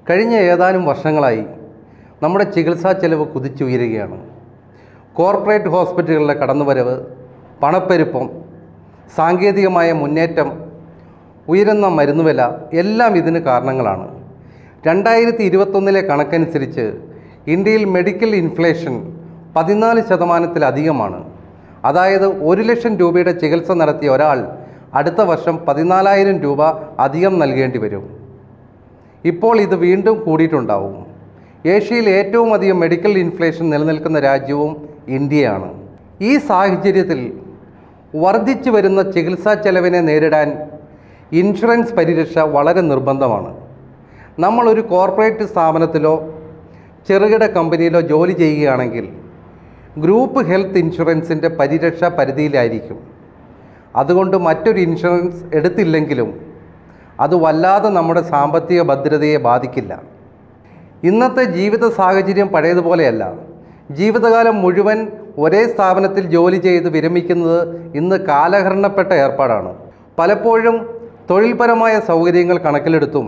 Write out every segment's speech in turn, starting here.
കഴിഞ്ഞ ഏതാനും വർഷങ്ങളായി നമ്മുടെ ചികിത്സാ ചെലവ് കുതിച്ചുയരുകയാണ് കോർപ്പറേറ്റ് ഹോസ്പിറ്റലുകളുടെ കടന്നുവരവ് പണപ്പെരുപ്പം സാങ്കേതികമായ മുന്നേറ്റം ഉയരുന്ന മരുന്നുവില എല്ലാം ഇതിന് കാരണങ്ങളാണ് രണ്ടായിരത്തി ഇരുപത്തൊന്നിലെ കണക്കനുസരിച്ച് ഇന്ത്യയിൽ മെഡിക്കൽ ഇൻഫ്ലേഷൻ പതിനാല് ശതമാനത്തിലധികമാണ് അതായത് ഒരു ലക്ഷം രൂപയുടെ ചികിത്സ നടത്തിയ ഒരാൾ അടുത്ത വർഷം പതിനാലായിരം രൂപ അധികം നൽകേണ്ടി വരും ഇപ്പോൾ ഇത് വീണ്ടും കൂടിയിട്ടുണ്ടാവും ഏഷ്യയിൽ ഏറ്റവും അധികം മെഡിക്കൽ ഇൻഫ്ലേഷൻ നിലനിൽക്കുന്ന രാജ്യവും ഇന്ത്യയാണ് ഈ സാഹചര്യത്തിൽ വർദ്ധിച്ചു വരുന്ന ചികിത്സാ ചെലവിനെ നേരിടാൻ ഇൻഷുറൻസ് പരിരക്ഷ വളരെ നിർബന്ധമാണ് നമ്മളൊരു കോർപ്പറേറ്റ് സ്ഥാപനത്തിലോ ചെറുകിട കമ്പനിയിലോ ജോലി ചെയ്യുകയാണെങ്കിൽ ഗ്രൂപ്പ് ഹെൽത്ത് ഇൻഷുറൻസിൻ്റെ പരിരക്ഷ പരിധിയിലായിരിക്കും അതുകൊണ്ട് മറ്റൊരു ഇൻഷുറൻസ് എടുത്തില്ലെങ്കിലും അത് വല്ലാതെ നമ്മുടെ സാമ്പത്തിക ഭദ്രതയെ ബാധിക്കില്ല ഇന്നത്തെ ജീവിത സാഹചര്യം പഴയതുപോലെയല്ല ജീവിതകാലം മുഴുവൻ ഒരേ സ്ഥാപനത്തിൽ ജോലി ചെയ്ത് വിരമിക്കുന്നത് ഇന്ന് കാലഹരണപ്പെട്ട ഏർപ്പാടാണ് പലപ്പോഴും തൊഴിൽപരമായ സൗകര്യങ്ങൾ കണക്കിലെടുത്തും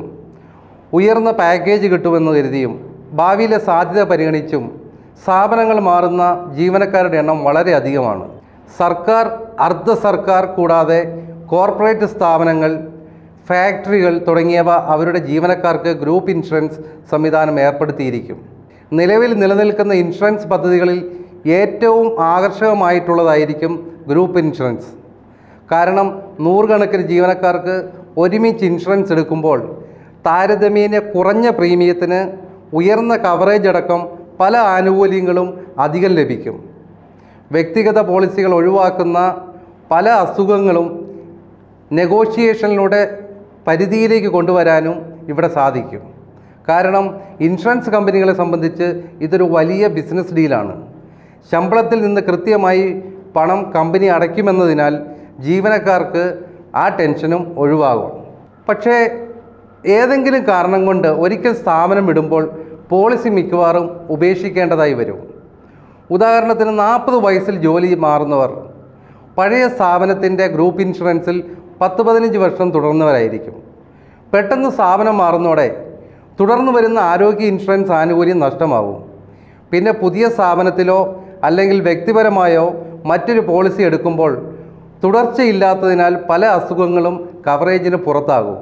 ഉയർന്ന പാക്കേജ് കിട്ടുമെന്ന് കരുതിയും ഭാവിയിലെ സാധ്യത പരിഗണിച്ചും സ്ഥാപനങ്ങൾ മാറുന്ന ജീവനക്കാരുടെ എണ്ണം വളരെ അധികമാണ് സർക്കാർ അർദ്ധ സർക്കാർ കൂടാതെ കോർപ്പറേറ്റ് സ്ഥാപനങ്ങൾ ഫാക്ടറികൾ തുടങ്ങിയവ അവരുടെ ജീവനക്കാർക്ക് ഗ്രൂപ്പ് ഇൻഷുറൻസ് സംവിധാനം ഏർപ്പെടുത്തിയിരിക്കും നിലവിൽ നിലനിൽക്കുന്ന ഇൻഷുറൻസ് പദ്ധതികളിൽ ഏറ്റവും ആകർഷകമായിട്ടുള്ളതായിരിക്കും ഗ്രൂപ്പ് ഇൻഷുറൻസ് കാരണം നൂറുകണക്കിന് ജീവനക്കാർക്ക് ഒരുമിച്ച് ഇൻഷുറൻസ് എടുക്കുമ്പോൾ താരതമ്യേന കുറഞ്ഞ പ്രീമിയത്തിന് ഉയർന്ന കവറേജ് അടക്കം പല ആനുകൂല്യങ്ങളും അധികം ലഭിക്കും വ്യക്തിഗത പോളിസികൾ ഒഴിവാക്കുന്ന പല അസുഖങ്ങളും നെഗോഷിയേഷനിലൂടെ പരിധിയിലേക്ക് കൊണ്ടുവരാനും ഇവിടെ സാധിക്കും കാരണം ഇൻഷുറൻസ് കമ്പനികളെ സംബന്ധിച്ച് ഇതൊരു വലിയ ബിസിനസ് ഡീലാണ് ശമ്പളത്തിൽ നിന്ന് കൃത്യമായി പണം കമ്പനി അടയ്ക്കുമെന്നതിനാൽ ജീവനക്കാർക്ക് ആ ടെൻഷനും ഒഴിവാകും പക്ഷേ ഏതെങ്കിലും കാരണം കൊണ്ട് ഒരിക്കൽ സ്ഥാപനം വിടുമ്പോൾ പോളിസി മിക്കവാറും ഉപേക്ഷിക്കേണ്ടതായി വരും ഉദാഹരണത്തിന് നാൽപ്പത് വയസ്സിൽ ജോലി മാറുന്നവർ പഴയ സ്ഥാപനത്തിൻ്റെ ഗ്രൂപ്പ് ഇൻഷുറൻസിൽ പത്ത് പതിനഞ്ച് വർഷം തുടർന്നവരായിരിക്കും പെട്ടെന്ന് സ്ഥാപനം മാറുന്നതോടെ തുടർന്ന് വരുന്ന ആരോഗ്യ ഇൻഷുറൻസ് ആനുകൂല്യം നഷ്ടമാവും പിന്നെ പുതിയ സ്ഥാപനത്തിലോ അല്ലെങ്കിൽ വ്യക്തിപരമായോ മറ്റൊരു പോളിസി എടുക്കുമ്പോൾ തുടർച്ചയില്ലാത്തതിനാൽ പല അസുഖങ്ങളും കവറേജിന് പുറത്താകും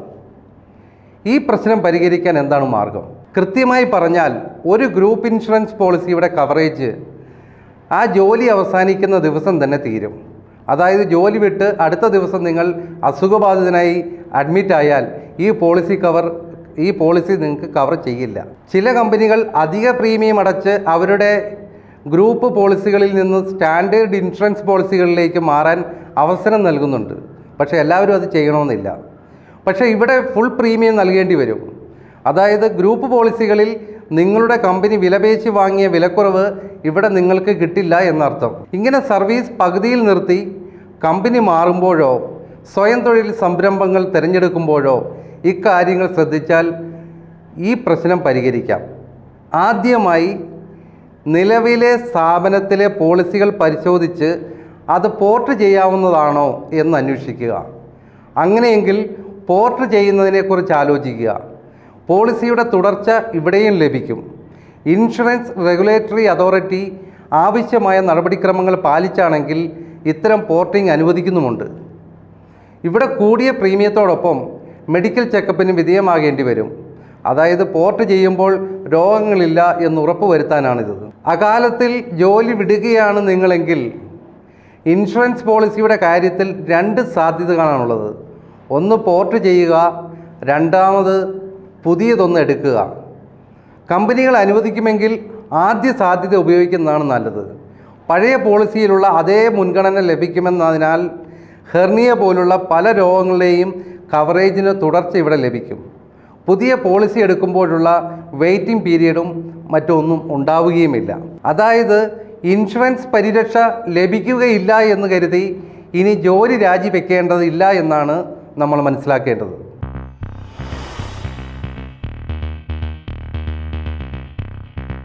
ഈ പ്രശ്നം പരിഹരിക്കാൻ എന്താണ് മാർഗം കൃത്യമായി പറഞ്ഞാൽ ഒരു ഗ്രൂപ്പ് ഇൻഷുറൻസ് പോളിസിയുടെ കവറേജ് ആ ജോലി അവസാനിക്കുന്ന ദിവസം തന്നെ തീരും അതായത് ജോലി വിട്ട് അടുത്ത ദിവസം നിങ്ങൾ അസുഖബാധിതനായി അഡ്മിറ്റ് ആയാൽ ഈ പോളിസി കവർ ഈ പോളിസി നിങ്ങൾക്ക് കവർ ചെയ്യില്ല ചില കമ്പനികൾ അധിക പ്രീമിയം അടച്ച് അവരുടെ ഗ്രൂപ്പ് പോളിസികളിൽ നിന്ന് സ്റ്റാൻഡേർഡ് ഇൻഷുറൻസ് പോളിസികളിലേക്ക് മാറാൻ അവസരം നൽകുന്നുണ്ട് പക്ഷേ എല്ലാവരും അത് ചെയ്യണമെന്നില്ല പക്ഷേ ഇവിടെ ഫുൾ പ്രീമിയം നൽകേണ്ടി വരും അതായത് ഗ്രൂപ്പ് പോളിസികളിൽ നിങ്ങളുടെ കമ്പനി വിലപേശി വാങ്ങിയ വിലക്കുറവ് ഇവിടെ നിങ്ങൾക്ക് കിട്ടില്ല എന്നർത്ഥം ഇങ്ങനെ സർവീസ് പകുതിയിൽ നിർത്തി കമ്പനി മാറുമ്പോഴോ സ്വയം തൊഴിൽ സംരംഭങ്ങൾ തിരഞ്ഞെടുക്കുമ്പോഴോ ഇക്കാര്യങ്ങൾ ശ്രദ്ധിച്ചാൽ ഈ പ്രശ്നം പരിഹരിക്കാം ആദ്യമായി നിലവിലെ സ്ഥാപനത്തിലെ പോളിസികൾ പരിശോധിച്ച് അത് പോർട്ട് ചെയ്യാവുന്നതാണോ എന്ന് അന്വേഷിക്കുക അങ്ങനെയെങ്കിൽ പോർട്ട് ചെയ്യുന്നതിനെക്കുറിച്ച് ആലോചിക്കുക പോളിസിയുടെ തുടർച്ച ഇവിടെയും ലഭിക്കും ഇൻഷുറൻസ് റെഗുലേറ്ററി അതോറിറ്റി ആവശ്യമായ നടപടിക്രമങ്ങൾ പാലിച്ചാണെങ്കിൽ ഇത്തരം പോർട്ടിംഗ് അനുവദിക്കുന്നുമുണ്ട് ഇവിടെ കൂടിയ പ്രീമിയത്തോടൊപ്പം മെഡിക്കൽ ചെക്കപ്പിന് വിധേയമാകേണ്ടി വരും അതായത് പോർട്ട് ചെയ്യുമ്പോൾ രോഗങ്ങളില്ല എന്ന് ഉറപ്പുവരുത്താനാണിത് അകാലത്തിൽ ജോലി വിടുകയാണ് നിങ്ങളെങ്കിൽ ഇൻഷുറൻസ് പോളിസിയുടെ കാര്യത്തിൽ രണ്ട് സാധ്യതകളാണുള്ളത് ഒന്ന് പോർട്ട് ചെയ്യുക രണ്ടാമത് പുതിയതൊന്ന് എടുക്കുക കമ്പനികൾ അനുവദിക്കുമെങ്കിൽ ആദ്യ സാധ്യത ഉപയോഗിക്കുന്നതാണ് നല്ലത് പഴയ പോളിസിയിലുള്ള അതേ മുൻഗണന ലഭിക്കുമെന്നതിനാൽ ഹെർണിയ പോലുള്ള പല രോഗങ്ങളുടെയും കവറേജിന് തുടർച്ച ഇവിടെ ലഭിക്കും പുതിയ പോളിസി എടുക്കുമ്പോഴുള്ള വെയിറ്റിംഗ് പീരീഡും മറ്റൊന്നും ഉണ്ടാവുകയുമില്ല അതായത് ഇൻഷുറൻസ് പരിരക്ഷ ലഭിക്കുകയില്ല എന്ന് കരുതി ഇനി ജോലി രാജിവെക്കേണ്ടതില്ല എന്നാണ് നമ്മൾ മനസ്സിലാക്കേണ്ടത്